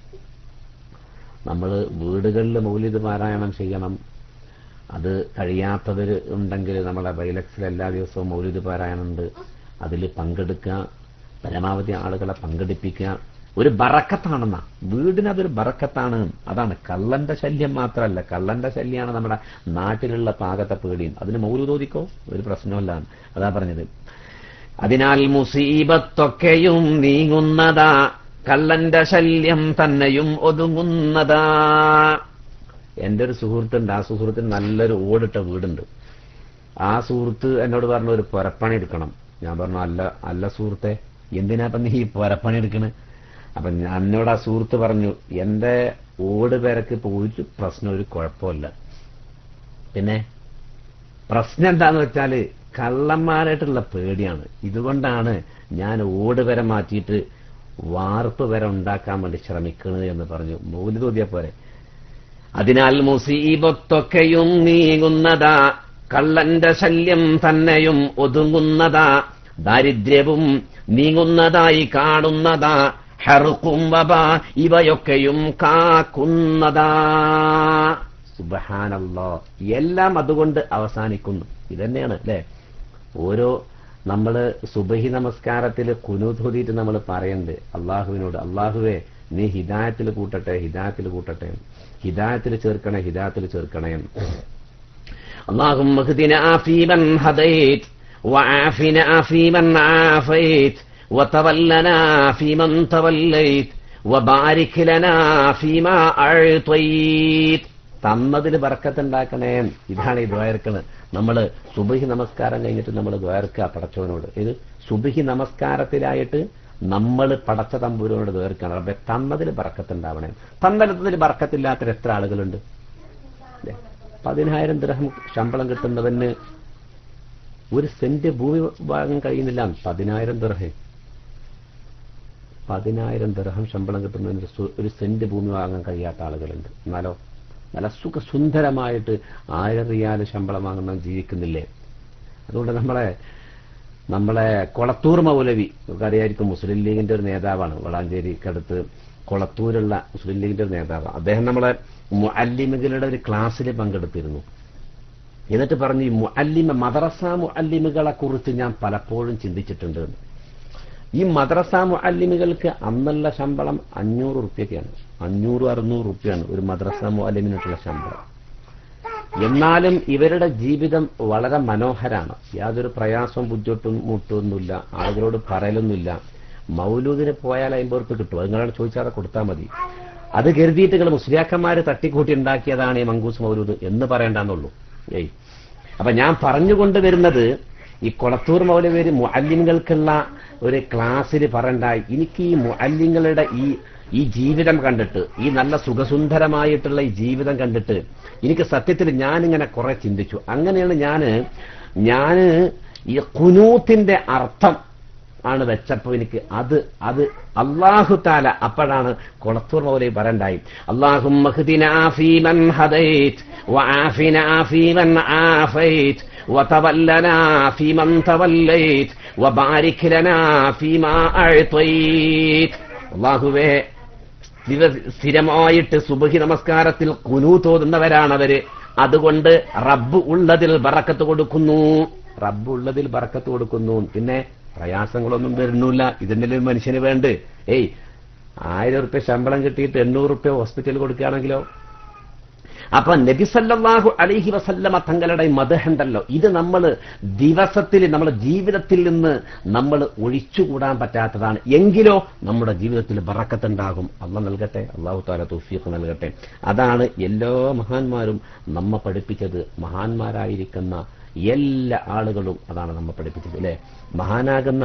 നമ്മൾ വീടുകളിൽ മൗലിക പാരായണം ചെയ്യണം അത് കഴിയാത്തവർ ഉണ്ടെങ്കിൽ നമ്മളെ ബൈലക്സിൽ എല്ലാ ദിവസവും മൗലിക പാരായണമുണ്ട് അതിൽ പങ്കെടുക്കുക പരമാവധി ആളുകളെ പങ്കെടുപ്പിക്കുക ഒരു ബറക്കത്താണെന്ന വീടിന് അതൊരു ബറക്കത്താണ് അതാണ് കള്ളന്റെ ശല്യം മാത്രമല്ല കള്ളന്റെ ശല്യമാണ് നമ്മുടെ നാട്ടിലുള്ള പാകത്തെ പേടിയും അതിന് മൗലുതോദിക്കോ ഒരു പ്രശ്നമല്ല അതാ പറഞ്ഞത് അതിനാൽ മുസീബത്തൊക്കെയും നീങ്ങുന്നതാ കള്ളന്റെ ശല്യം തന്നെയും ഒതുങ്ങുന്നതാ എന്റെ ഒരു സുഹൃത്തുണ്ട് ആ സുഹൃത്തിന് നല്ലൊരു ഓടിട്ട വീടുണ്ട് ആ സുഹൃത്ത് എന്നോട് പറഞ്ഞു ഒരു പുരപ്പണി എടുക്കണം ഞാൻ പറഞ്ഞു അല്ല അല്ല സുഹൃത്തെ എന്തിനാ ഇപ്പൊ നീ ഈ പുരപ്പണി എടുക്കണ് അപ്പൊ ഞാൻ- എന്നോട് ആ സുഹൃത്ത് പറഞ്ഞു എന്റെ ഓട് പേരക്ക് ഇപ്പൊ ഒരു പ്രശ്നം ഒരു കുഴപ്പമില്ല പിന്നെ പ്രശ്നം എന്താന്ന് വെച്ചാല് കള്ളന്മാരായിട്ടുള്ള പേടിയാണ് ഇതുകൊണ്ടാണ് ഞാൻ ഓട് വരെ മാറ്റിയിട്ട് വാർപ്പ് വരെ ഉണ്ടാക്കാൻ വേണ്ടി ശ്രമിക്കുന്നത് എന്ന് പറഞ്ഞു മൂല് തോതിയ പോലെ അതിനാൽ മുസീബത്തൊക്കെയും നീങ്ങുന്നതാ കള്ളന്റെ ശല്യം തന്നെയും ഒതുങ്ങുന്നതാ ദാരിദ്ര്യവും നീങ്ങുന്നതായി കാണുന്നതാ ഹെറുക്കും വബ ഇവയൊക്കെയും കാക്കുന്നതാ സുബഹാനല്ലോ എല്ലാം അതുകൊണ്ട് അവസാനിക്കുന്നു ഇതന്നെയാണ് അല്ലെ ഓരോ നമ്മള് സുബഹി നമസ്കാരത്തിൽ കുനൂതൂതിയിട്ട് നമ്മൾ പറയുന്നുണ്ട് അള്ളാഹുവിനോട് അള്ളാഹുവേ നീ ഹിദായത്തിൽ കൂട്ടട്ടെ ഹിദായത്തിൽ കൂട്ടട്ടെ ഹിദായത്തിൽ ചേർക്കണേ ഹിദായത്തിൽ ചേർക്കണേ اللهم اهدنا فيمن هديت وعافنا فيمن عافيت وتولنا فيمن توليت وبارك لنا فيما أعطيت തന്നതിൽ ബർക്കത്തുണ്ടാക്കണേ ഇതാണ് ഈ ദ്വയർക്കുന്നത് നമ്മൾ സുബഹി നമസ്കാരം കഴിഞ്ഞിട്ട് നമ്മൾ ദ്വയർക്കുക പടച്ചവനോട് ഇത് സുബഹി നമസ്കാരത്തിലായിട്ട് നമ്മൾ പടച്ച തമ്പൂരിനോട് ദ്വയർക്കണം റബ്ബെ തന്നതിൽ ബർക്കത്തുണ്ടാവണേ തന്നതിൽ ബർക്കത്തില്ലാത്ത എത്ര ആളുകളുണ്ട് അല്ലേ? പതിനായിരം ദിർഹം ശമ്പളം കിട്ടുന്നവന് ഒരു സെന്റ് ഭൂമി വാങ്ങാൻ കഴിയുന്നില്ല പതിനായിരം ദിർഹം പതിനായിരം ദിർഹം ശമ്പളം കിട്ടുന്നതിന് ഒരു സു- ഒരു സെന്റ് ഭൂമി വാങ്ങാൻ കഴിയാത്ത ആളുകളുണ്ട് എന്നാലോ നല്ല സുഖ സുന്ദരമായിട്ട് ആയിരം റിയാല് ശമ്പളം വാങ്ങുന്ന ജീവിക്കുന്നില്ലേ അതുകൊണ്ട് നമ്മളെ നമ്മളെ കൊളത്തൂർ മൗലവി നമുക്ക് അറിയായിരിക്കും മുസ്ലിം ലീഗിന്റെ ഒരു നേതാവാണ് വളാഞ്ചേരിക്കടുത്ത് കൊളത്തൂരുള്ള മുസ്ലിം ലീഗിന്റെ ഒരു നേതാവ് അദ്ദേഹം നമ്മളെ മുഅല്ലിമുകളുടെ ഒരു ക്ലാസ്സിൽ പങ്കെടുത്തിരുന്നു എന്നിട്ട് പറഞ്ഞു ഈ മുഅല്ലിമ മദ്രസ മുഅല്ലിമുകളെ കുറിച്ച് ഞാൻ പലപ്പോഴും ചിന്തിച്ചിട്ടുണ്ട് എന്ന്. ഈ മദ്രസ മുഅല്ലിമുകൾക്ക് അന്നുള്ള ശമ്പളം അഞ്ഞൂറ് റുപ്യൊക്കെയാണ് അഞ്ഞൂറ് അറുന്നൂറ് റുപ്യാണ് ഒരു മദ്രസ മുഅല്ലിമിനുള്ള ശമ്പളം എന്നാലും ഇവരുടെ ജീവിതം വളരെ മനോഹരാണ് യാതൊരു പ്രയാസവും ബുദ്ധിമുട്ടും മുട്ടൊന്നുമില്ല ആളുകളോട് പറയലൊന്നുമില്ല മൗലൂദിന് പോയാൽ അമ്പത് ഉറുപ്പ് കിട്ടും അത് നിങ്ങളോട് ചോദിച്ചാൽ കൊടുത്താൽ മതി അത് കരുതിയിട്ട് നിങ്ങൾ മുസ്ലിയാക്കന്മാര് തട്ടിക്കൂട്ടി ഉണ്ടാക്കിയതാണ് ഈ മങ്കൂസ് മൗലൂദ് എന്ന് പറയണ്ടെന്നുള്ളൂ ഏയ് അപ്പൊ ഞാൻ പറഞ്ഞുകൊണ്ട് വരുന്നത് ഈ കൊളത്തൂർ മൗലവേര് മുഅല്ലിങ്ങൾക്കുള്ള ഒരു ക്ലാസ്സിൽ പറയണ്ടായി എനിക്ക് ഈ മുഅല്ലിങ്ങളുടെ ഈ ഈ ജീവിതം കണ്ടിട്ട് ഈ നല്ല സുഖസുന്ദരമായിട്ടുള്ള ഈ ജീവിതം കണ്ടിട്ട് എനിക്ക് സത്യത്തിൽ ഞാനിങ്ങനെ കുറെ ചിന്തിച്ചു അങ്ങനെയാണ് ഞാന് ഞാന് ഈ കുനൂത്തിന്റെ അർത്ഥം ആണ് വെച്ചപ്പോ എനിക്ക് അത് അത് അള്ളാഹു താല അപ്പോഴാണ് കൊളത്തൂർ മൗലി പറയണ്ടായി അള്ളാഹും وعافنا فيمن عافيت وتولنا فيمن توليت وبارك لنا فيما أعطيت അള്ളാഹുവേ സ്ഥിരമായിട്ട് സുബഹി നമസ്കാരത്തിൽ കുനു തോന്നുന്നവരാണവര് അതുകൊണ്ട് റബ്ബ് ഉള്ളതിൽ ബറക്കത്ത് കൊടുക്കുന്നു റബ്ബ് ഉള്ളതിൽ ബറക്കത്ത് കൊടുക്കുന്നു പിന്നെ പ്രയാസങ്ങളൊന്നും വരുന്നില്ല ഇതിന്റെ മനുഷ്യന് വേണ്ട ഏയ് ആയിരം റുപ്യ ശമ്പളം കിട്ടിയിട്ട് എണ്ണൂറ് റുപ്യ ഹോസ്പിറ്റലിൽ കൊടുക്കുകയാണെങ്കിലോ അപ്പൊ നബിസല്ലാഹു അലൈഹി വസല്ലമ തങ്ങളുടെ മതഹുണ്ടല്ലോ ഇത് നമ്മൾ ദിവസത്തിൽ നമ്മുടെ ജീവിതത്തിൽ നിന്ന് നമ്മൾ ഒഴിച്ചുകൂടാൻ പറ്റാത്തതാണ് എങ്കിലോ നമ്മുടെ ജീവിതത്തിൽ ബറക്കത്തുണ്ടാകും അള്ള നൽകട്ടെ അള്ളാഹു താല തൗഫീഖ് നൽകട്ടെ അതാണ് എല്ലാ മഹാന്മാരും നമ്മ പഠിപ്പിച്ചത് മഹാന്മാരായിരിക്കുന്ന എല്ലാ ആളുകളും അതാണ് നമ്മ പഠിപ്പിച്ചത് അല്ലെ മഹാനാകുന്ന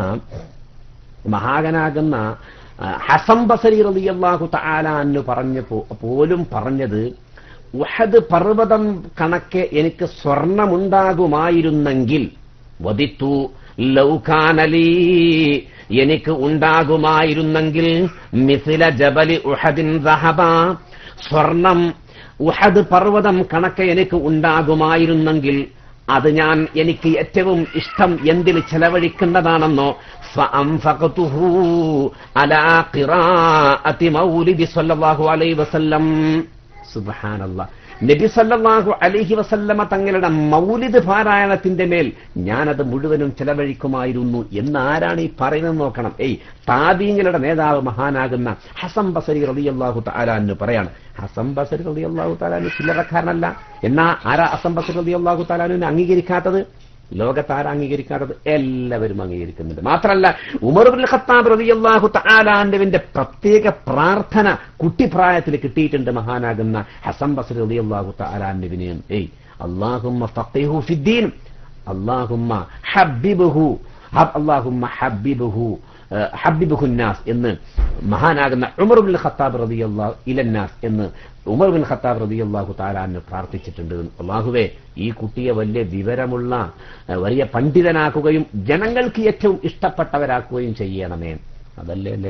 മഹാകനാകുന്ന ഹസം ബസരി റളിയല്ലാഹു തആല എന്ന് പറഞ്ഞപ്പോ പോലും പറഞ്ഞത് ഉഹദ് പർവ്വതം കണക്കെ എനിക്ക് സ്വർണമുണ്ടാകുമായിരുന്നെങ്കിൽ വദിത്തു ലൗകാനലി എനിക്ക് ഉണ്ടാകുമായിരുന്നെങ്കിൽ മിസില ജബലി ഉഹദിൻ റഹബ സ്വർണം ഉഹദ് പർവ്വതം കണക്കെ എനിക്ക് ഉണ്ടാകുമായിരുന്നെങ്കിൽ അത് ഞാൻ എനിക്ക് ഏറ്റവും ഇഷ്ടം എന്തിൽ ചെലവഴിക്കുന്നതാണെന്നോ ഫഅംഫഖതുഹു അലാ ഖിറാഅത്തി മൗലിദി സ്വല്ലല്ലാഹു അലൈഹി വസല്ലം സുബ്ഹാനല്ലാ നബി സല്ലല്ലാഹു അലൈഹി വസല്ലമ തങ്ങളുടെ മൗലിദ് പാരായണത്തിന്റെ മേൽ ഞാനത് മുഴുവനും ചെലവഴിക്കുമായിരുന്നു എന്ന് ആരാണ് ഈ പറയുന്നത് നോക്കണം ഏയ് താബീങ്ങളുടെ നേതാവ് മഹാനാകുന്ന ഹസം ബസരി റളിയല്ലാഹു തആല എന്ന് പറയാണ് ഹസം ബസരി റളിയല്ലാഹു തആല ചില്ലറക്കാരനല്ല എന്നാ ആരാ ഹസം ബസരി റളിയല്ലാഹു തആല അംഗീകരിക്കാത്തത് ലോകത്താര അംഗീകരിക്കാത്തത് എല്ലാവരും അംഗീകരിക്കുന്നുണ്ട് മാത്രമല്ല ഉമർബുൽ ഖത്താബ് റളിയല്ലാഹു തആലാന്റെ പ്രത്യേക പ്രാർത്ഥന കുട്ടിപ്രായത്തിൽ കിട്ടിയിട്ടുണ്ട് മഹാനാകുന്ന ഹസൻ ബസ്രി റളിയല്ലാഹു തആലാന്റെ ഏയ് അല്ലാഹുമ്മ ഫഖിഹു ഫിദ്ദീൻ അല്ലാഹുമ്മ ഹബ്ബിബുഹു അല്ലാഹുമ്മ ഹബ്ബിബുഹു ഹബ്ബിബുഹുന്നാസ് എന്ന് മഹാനാകുന്ന ഉമർ ബിൻ ഖത്താബ് റളിയല്ലാഹു ഇലന്നാസ് എന്ന് ഉമർ ബിൻ ഖത്താബ് റളിയല്ലാഹു തആലാന്ന് പ്രാർത്ഥിച്ചിട്ടുണ്ട് അള്ളാഹുവേ ഈ കുട്ടിയെ വലിയ വിവരമുള്ള വലിയ പണ്ഡിതനാക്കുകയും ജനങ്ങൾക്ക് ഏറ്റവും ഇഷ്ടപ്പെട്ടവരാക്കുകയും ചെയ്യണമേ അതല്ലേ അല്ലേ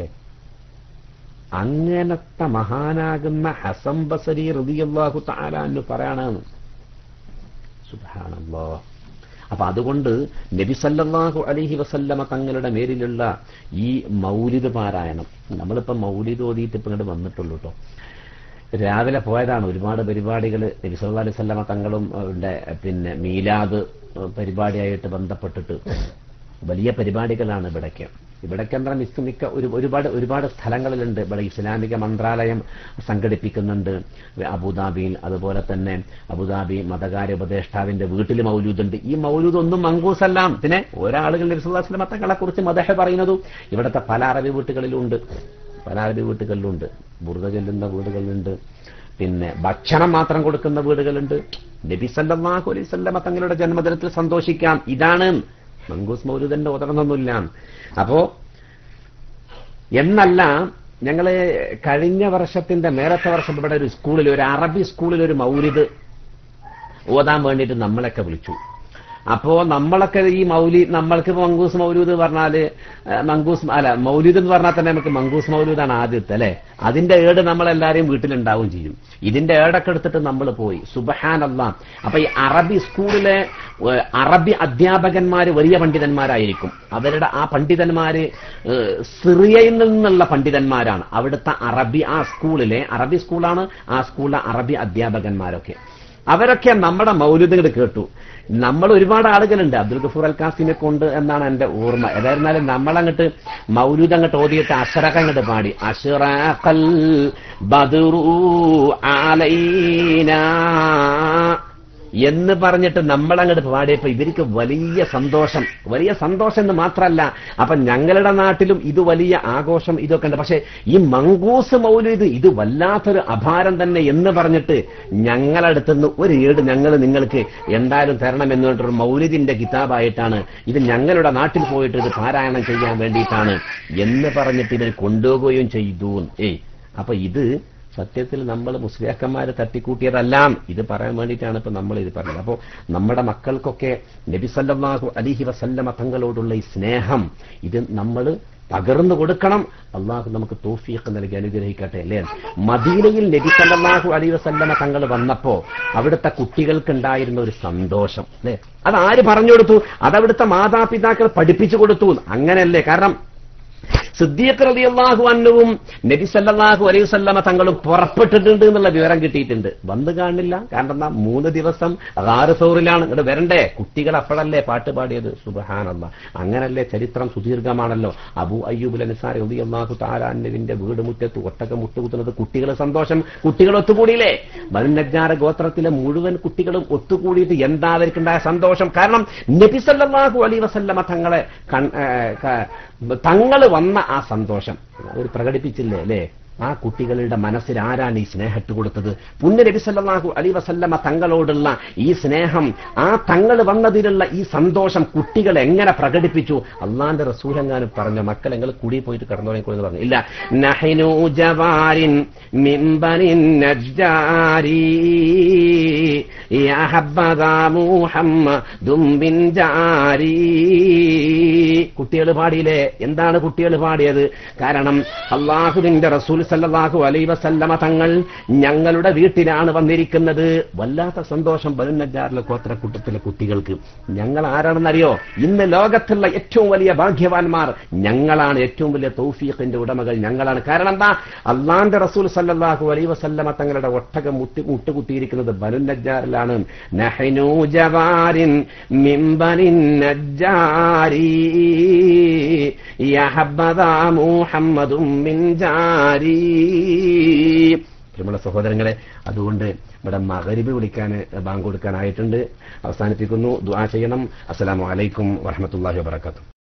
അങ്ങനത്തെ മഹാനാകുന്ന ഹസം ബസരി റളിയല്ലാഹു തആലാന്ന് പറയണമെന്ന് സുബ്ഹാനല്ലാഹ് അപ്പൊ അതുകൊണ്ട് നബി സല്ലല്ലാഹു അലൈഹി വസല്ലമ തങ്ങളുടെ മേലിലുള്ള ഈ മൗലിദ് പാരായണം നമ്മളിപ്പോ മൗലിദ് ഓതിയിട്ട് ഇപ്പൊ ഇങ്ങോട്ട് വന്നിട്ടുള്ളൂ കേട്ടോ രാവിലെ പോയതാണ് ഒരുപാട് പരിപാടികൾ നബി സല്ലല്ലാഹു അലൈഹി വസല്ലമ തങ്ങളും ഉണ്ട് പിന്നെ മീലാദ് പരിപാടിയായിട്ട് ബന്ധപ്പെട്ടിട്ട് വലിയ പരിപാടികളാണ് ഇവിടേക്ക് ഇവിടേക്ക് എന്താ മിക്ക മിക്ക ഒരു ഒരുപാട് ഒരുപാട് സ്ഥലങ്ങളിലുണ്ട് ഇവിടെ ഇസ്ലാമിക മന്ത്രാലയം സംഘടിപ്പിക്കുന്നുണ്ട് അബുദാബിയിൽ അതുപോലെ തന്നെ അബുദാബി മതകാര്യ ഉപദേഷ്ടാവിന്റെ വീട്ടിൽ മൗലൂദുണ്ട് ഈ മൗലൂദ് ഒന്നും മങ്കൂസല്ലാം പിന്നെ ഒരാളുകൾ നബിസുല്ലാസ്ലം തങ്ങളെ കുറിച്ച് മതഹ പറയുന്നതും ഇവിടുത്തെ പല അറബി വീട്ടുകളിലുണ്ട് പല അറബി വീട്ടുകളിലുണ്ട് ബുർദ ചെല്ലുന്ന വീടുകളുണ്ട് പിന്നെ ഭക്ഷണം മാത്രം കൊടുക്കുന്ന വീടുകളുണ്ട് നബി സല്ലല്ലാഹു അലൈഹി വസല്ലമ തങ്ങളുടെ ജന്മദിനത്തിൽ സന്തോഷിക്കാം ഇതാണ് മങ്കൂസ് മൗലൂദന്റെ ഉദർന്നൊന്നുമില്ല അപ്പോ എന്നല്ല ഞങ്ങള് കഴിഞ്ഞ വർഷത്തിന്റെ മേലത്തെ വർഷം ഇവിടെ ഒരു സ്കൂളിൽ ഒരു അറബി സ്കൂളിൽ ഒരു മൗലിദ് ഓതാൻ വേണ്ടിയിട്ട് നമ്മളൊക്കെ വിളിച്ചു അപ്പോ നമ്മളൊക്കെ ഈ മൗലി നമ്മൾക്ക് മങ്കൂസ് മൗലൂദ് പറഞ്ഞാല് മങ്കൂസ് അല്ല മൗലൂദ് എന്ന് പറഞ്ഞാൽ തന്നെ നമുക്ക് മങ്കൂസ് മൗലൂദാണ് ആദ്യത്തെ അല്ലെ അതിന്റെ ഏട് നമ്മളെല്ലാരെയും വീട്ടിലുണ്ടാവും ചെയ്യും ഇതിന്റെ ഏടൊക്കെ എടുത്തിട്ട് നമ്മൾ പോയി സുബഹാനല്ല അപ്പൊ ഈ അറബി സ്കൂളിലെ അറബി അധ്യാപകന്മാര് വലിയ പണ്ഡിതന്മാരായിരിക്കും അവരുടെ ആ പണ്ഡിതന്മാര് സിറിയയിൽ നിന്നുള്ള പണ്ഡിതന്മാരാണ് അവിടുത്തെ അറബി ആ സ്കൂളിലെ അറബി സ്കൂളാണ് ആ സ്കൂളിലെ അറബി അധ്യാപകന്മാരൊക്കെ അവരൊക്കെ നമ്മുടെ മൗലിദുകൾ കേട്ടു നമ്മൾ ഒരുപാട് ആളുകളുണ്ട് അബ്ദുൽ ഗഫൂർ അൽ കാസിനെ കൊണ്ട് എന്നാണ് എന്റെ ഓർമ്മ ഏതായിരുന്നാലും നമ്മളങ്ങട്ട് മൗലൂദ് അങ്ങോട്ട് ഓതിയിട്ട് അഷറക്ക അങ്ങോട്ട് പാടി അഷറഖൽ ബദറു അലൈന എന്ന് പറഞ്ഞിട്ട് നമ്മൾ അങ്ങോട്ട് പാടിയപ്പോ ഇവർക്ക് വലിയ സന്തോഷം വലിയ സന്തോഷം എന്ന് മാത്രമല്ല അപ്പൊ ഞങ്ങളുടെ നാട്ടിലും ഇത് വലിയ ആഘോഷം ഇതൊക്കെ ഉണ്ട് പക്ഷെ ഈ മങ്കൂസ് മൗലൂദ് ഇത് വല്ലാത്തൊരു അഭാരം തന്നെ എന്ന് പറഞ്ഞിട്ട് ഞങ്ങളടുത്തുനിന്ന് ഒരു ഏട് ഞങ്ങൾ നിങ്ങൾക്ക് എന്തായാലും തരണം എന്ന് പറഞ്ഞിട്ടൊരു മൗലിദിന്റെ കിതാബായിട്ടാണ് ഇത് ഞങ്ങളുടെ നാട്ടിൽ പോയിട്ട് ഇത് പാരായണം ചെയ്യാൻ വേണ്ടിയിട്ടാണ് എന്ന് പറഞ്ഞിട്ട് ഇവർ കൊണ്ടുപോവുകയും ചെയ്തു ഏയ് അപ്പൊ ഇത് സത്യത്തിൽ നമ്മൾ മുസ്ലിയാക്കന്മാരെ തട്ടിക്കൂട്ടിയതല്ല ഇത് പറയാൻ വേണ്ടിയിട്ടാണ് ഇപ്പൊ നമ്മൾ ഇത് പറഞ്ഞത് അപ്പോൾ നമ്മുടെ മക്കൾക്കൊക്കെ നബി സല്ലല്ലാഹു അലിഹി വസല്ലമ തങ്ങളോടുള്ള ഈ സ്നേഹം ഇത് നമ്മൾ പകർന്നു കൊടുക്കണം അള്ളാഹു നമുക്ക് തോഫീഖ് നൽകി അനുഗ്രഹിക്കട്ടെ അല്ലേ മദീനയിൽ നബി സല്ലല്ലാഹു അലൈഹി വസല്ലമ തങ്ങൾ വന്നപ്പോ അവിടുത്തെ കുട്ടികൾക്ക് ഉണ്ടായിരുന്ന ഒരു സന്തോഷം അല്ലേ അത് ആര് പറഞ്ഞു കൊടുത്തു അതവിടുത്തെ മാതാപിതാക്കൾ പഠിപ്പിച്ചു കൊടുത്തു അങ്ങനെയല്ലേ കാരണം സിദ്ദീഖ് റളിയല്ലാഹു അൻഹുവും നബി സല്ലല്ലാഹു അലൈഹി വസല്ലമ തങ്ങളും പുറപ്പെട്ടിട്ടുണ്ട് എന്നുള്ള വിവരം കിട്ടിയിട്ടുണ്ട് വന്നു കാണില്ല കാരണം എന്താ മൂന്ന് ദിവസം ഗാറുസൗറിലാണ് ഇങ്ങോട്ട് വരണ്ടേ കുട്ടികൾ അപ്പോഴല്ലേ പാട്ട് പാടിയത് സുബ്ഹാനല്ലാ അങ്ങനല്ലേ ചരിത്രം സുദീർഘമാണല്ലോ അബു അയ്യൂബുൽ അൻസാരി റളിയല്ലാഹു തആല അൻഹുവിന്റെ വീട് മുറ്റത്ത് ഒട്ടകം മുട്ടുകുത്തുന്നത് കുട്ടികളെ സന്തോഷം കുട്ടികൾ ഒത്തുകൂടിയില്ലേ ബനുനജ്ജാര ഗോത്രത്തിലെ മുഴുവൻ കുട്ടികളും ഒത്തുകൂടിയിട്ട് എന്താ അവർക്കുണ്ടായ സന്തോഷം കാരണം നബി സല്ലല്ലാഹു അലൈഹി വസല്ലമ തങ്ങളെ കൺ- ഏ, ക- തങ്ങൾ വന്ന ആ സന്തോഷം അവർ പ്രകടിപ്പിച്ചില്ലേ അല്ലേ ആ കുട്ടികളുടെ മനസ്സിൽ ആരാണ് ഈ സ്നേഹം ഇട്ട് കൊടുത്തത് പുണ്യ നബി സല്ലല്ലാഹു അലൈഹി വസല്ലമ തങ്ങളോടുള്ള ഈ സ്നേഹം ആ തങ്ങൾ വന്നതിലുള്ള ഈ സന്തോഷം കുട്ടികൾ എങ്ങനെ പ്രകടിപ്പിച്ചു അള്ളാന്റെ റസൂലെങ്ങാനും പറഞ്ഞു മക്കൾ നിങ്ങൾ കുടി പോയിട്ട് കിടന്നോളിക്കോളെന്ന് പറഞ്ഞു ഇല്ല നഹ്നു ജവാരിൻ മിമ്പനിൻ നജ്ജാരി യാ ഹബ്ബദാ മുഹമ്മദും ബിൻ ജാരി കുട്ടികൾ പാടിയില്ലേ എന്താണ് കുട്ടികൾ പാടിയത് കാരണം അള്ളാഹുവിന്റെ റസൂൽ സല്ലല്ലാഹു അലൈ വസല്ലമ തങ്ങൾ ഞങ്ങളുടെ വീട്ടിലാണ് വന്നിരിക്കുന്നത് വല്ലാത്ത സന്തോഷം ബനുനജാറിലെ ഗോത്രക്കൂട്ടത്തിലെ കുട്ടികൾക്ക് ഞങ്ങൾ ആരാണെന്നറിയോ ഇന്ന് ലോകത്തുള്ള ഏറ്റവും വലിയ ഭാഗ്യവാന്മാർ ഞങ്ങളാണ് ഏറ്റവും വലിയ തൗഫീഖിന്റെ ഉടമകൾ ഞങ്ങളാണ് കാരണം എന്താ അള്ളാന്റെ റസൂൽ സല്ലല്ലാഹു അലൈ വസല്ലമ തങ്ങളുടെ ഒട്ടകം മുട്ടി മുട്ടുകുത്തിയിരിക്കുന്നത് ബനുനജാറിലാണ് നഹ്നു ജവാരിൻ മിമ്പനിൻ നജ്ജാരി യഹബ്ബദാ മുഹമ്മദും മിൻ ജാരി പ്രിയമുള്ള സഹോദരങ്ങളെ അതുകൊണ്ട് ഇവിടെ മകരിബ് വിളിക്കാൻ ബാങ്ക് കൊടുക്കാനായിട്ടുണ്ട് അവസാനിപ്പിക്കുന്നു ദുആ ചെയ്യണം അസ്സലാമു അലൈക്കും വറഹ്മത്തുള്ളാഹി വബറകാതുഹു